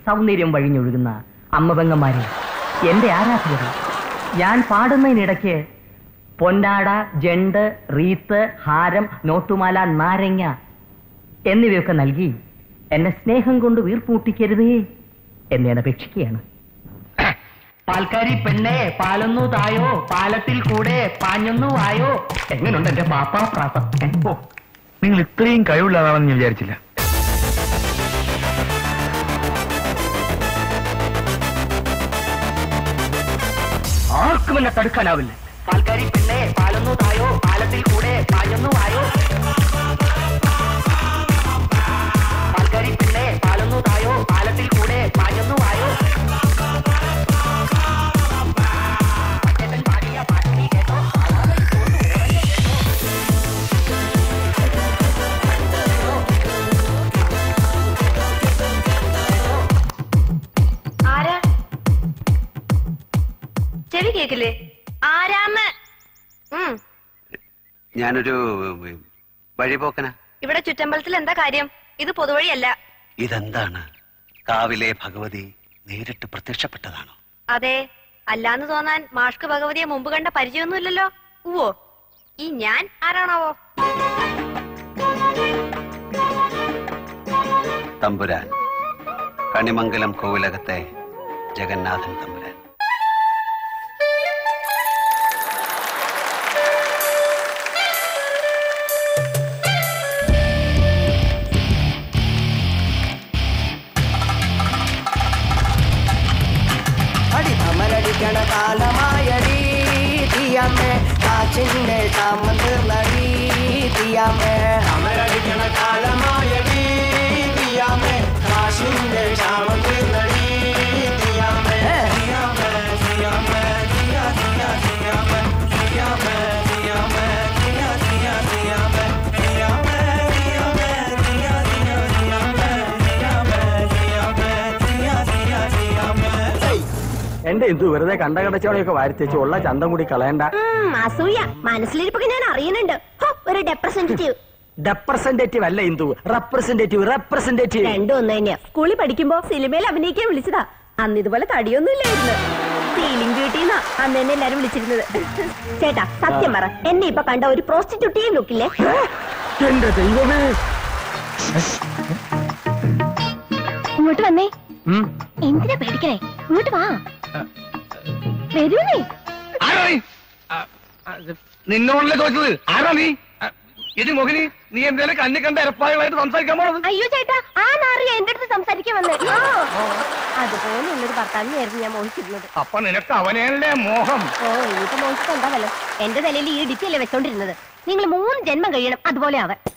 സൗന്ദര്യം വഴിഞ്ഞൊഴുകുന്ന അമ്മപെങ്ങന്മാരെ എന്റെ ആരാധകരെ ഞാൻ പാടുന്നതിനിടയ്ക്ക് പൊന്നാട ജണ്ട് റീത്ത് ഹാരം നോട്ടുമാല നാരങ്ങ എന്നിവയൊക്കെ നൽകി എന്നെ സ്നേഹം കൊണ്ട് വീർപ്പൂട്ടിക്കരുതേ എന്ന് ഞാൻ അപേക്ഷിക്കുകയാണ് പാൽക്കാരി പെണ്ണെ പാലൊന്നു തായോ പാലത്തിൽ കൂടെ പാഞ്ഞൊന്നു ആയോ എങ്ങനെയുണ്ട് എന്റെ പാപ്പാ പ്രാസം ഏ, ഓ നിങ്ങൾ ഇത്രയും കഴിവുള്ളതാണെന്ന് ഞാൻ വിചാരിച്ചില്ല ആർക്കും എന്നെ തടുക്കാനാവില്ല പാൽക്കാരി പെണ്ണെ പാലൊന്നു തായോ പാലത്തിൽ കൂടെ പാഞ്ഞൊന്നു ആയോ പാൽക്കാരി പെണ്ണെ പാലൊന്നു തായോ പാലത്തിൽ കൂടെ പാഞ്ഞൊന്നു ആയോ ചേട്ടൻ പാടിയ പാട്ട് നീ കേട്ടോ ആരാ ചെവി കേക്കില്ലേ ആരാന്ന് ഉം ഞാനൊരു വഴിപോക്കന ഇവിടെ ചുറ്റമ്പലത്തിൽ എന്താ കാര്യം ഇത് പൊതുവഴിയല്ല ഇതെന്താണ് കാവിലെ ഭഗവതി നേരിട്ട് പ്രത്യക്ഷപ്പെട്ടതാണോ അതെ അല്ലാന്ന് തോന്നാൻ മാഷ്ക്ക് ഭഗവതിയെ മുമ്പ് കണ്ട പരിചയമൊന്നുമില്ലല്ലോ ഉവ്വോ ഈ ഞാൻ ആരാണാവോ തമ്പുരാൻ കണിമംഗലം കോവിലകത്തെ ജഗന്നാഥൻ തമ്പുരാൻ അടി അമരടിക്കണ കാലമായടി തീയമ്മേ കാച്ചിന്റെ ക്ഷാമം തീർന്നടി തീയമ്മേ അമരടിക്കണ കാലമായടി തീയമ്മേ കാശിന്റെ ക്ഷാമം തീർന്നടി തീയമ്മേ തീയമ്മേ തീയമ്മേ തീയ തീയ തീയമ്മേ തീയമ്മേ തീയമ്മേ തീയ തീയ തീയമ്മേ തീയമ്മേ തീയമ്മേ തീയ തീയ തീയമ്മേ തീയമ്മേ തീയമ്മേ തീയ തീയ തീയമ്മേ എന്റെ എന്തു വെറുതെ കണ്ട കടച്ചവടെയൊക്കെ വാരിത്തേച്ച് ഉള്ള ചന്തം കൂടി കളയണ്ട അസൂയ മനസ്സിലിരിപ്പൊക്കെ ഞാൻ അറിയുന്നുണ്ട് ഹോ, ഒരു റെപ്രസെന്റേറ്റീവ് റെപ്രസെന്റേറ്റീവ് അല്ല ഇന്ദു റെപ്രസെന്റേറ്റീവ് റെപ്രസെന്റേറ്റീവ് രണ്ടും ഒന്ന് തന്നെയാ സ്കൂളിൽ പഠിക്കുമ്പോ സിനിമയിൽ അഭിനയിക്കാൻ വിളിച്ചതാ അന്ന് ഇതുപോലെ തടിയൊന്നും ഇല്ലായിരുന്നു ഫീലിംഗ് ബ്യൂട്ടിന്നാ അന്ന് എന്നെ എല്ലാരും വിളിച്ചിരുന്നത് ചേട്ടാ സത്യം പറ എന്നെ ഇപ്പൊ കണ്ട ഒരു പ്രോസ്റ്റിറ്റ്യൂട്ടീവ് ലുക്കില്ലേ എന്റെ ദൈവമേ ഇങ്ങോട്ട് വന്നേ ഉം. എന്തിനാ പേടിക്കണേ ഇങ്ങോട്ട് വാ വരൂന്നേ ആരാ നീ ആ, ആ, നിന്നോടല്ലേ ചോദിച്ചത് ആരാ നീ ആ, എടി മോഹിനി നീ എന്തേലും കണ്ണി കണ്ട എരപ്പായമായിട്ട് സംസാരിക്കാൻ പോണത് അയ്യോ ചേട്ടാ ആ നാറിയ എന്റെ അടുത്ത് സംസാരിക്കാൻ വന്നേ ആ. അതുപോലുള്ളൊരു ഭർത്താവിനെയായിരുന്നു ഞാൻ മോഹിച്ചിരുന്നത് അപ്പൊ നിനക്ക് അവനെയല്ലേ മോഹം ഓ ഇനിയിപ്പോ മോഹിച്ചിട്ട് എന്താ വല്ലോ എന്റെ തലയിൽ ഈ ഡിപ്പിയല്ലേ വെച്ചോണ്ടിരുന്നത് നിങ്ങൾ മൂന്ന് ജന്മം കഴിയണം അതുപോലെ ആവാൻ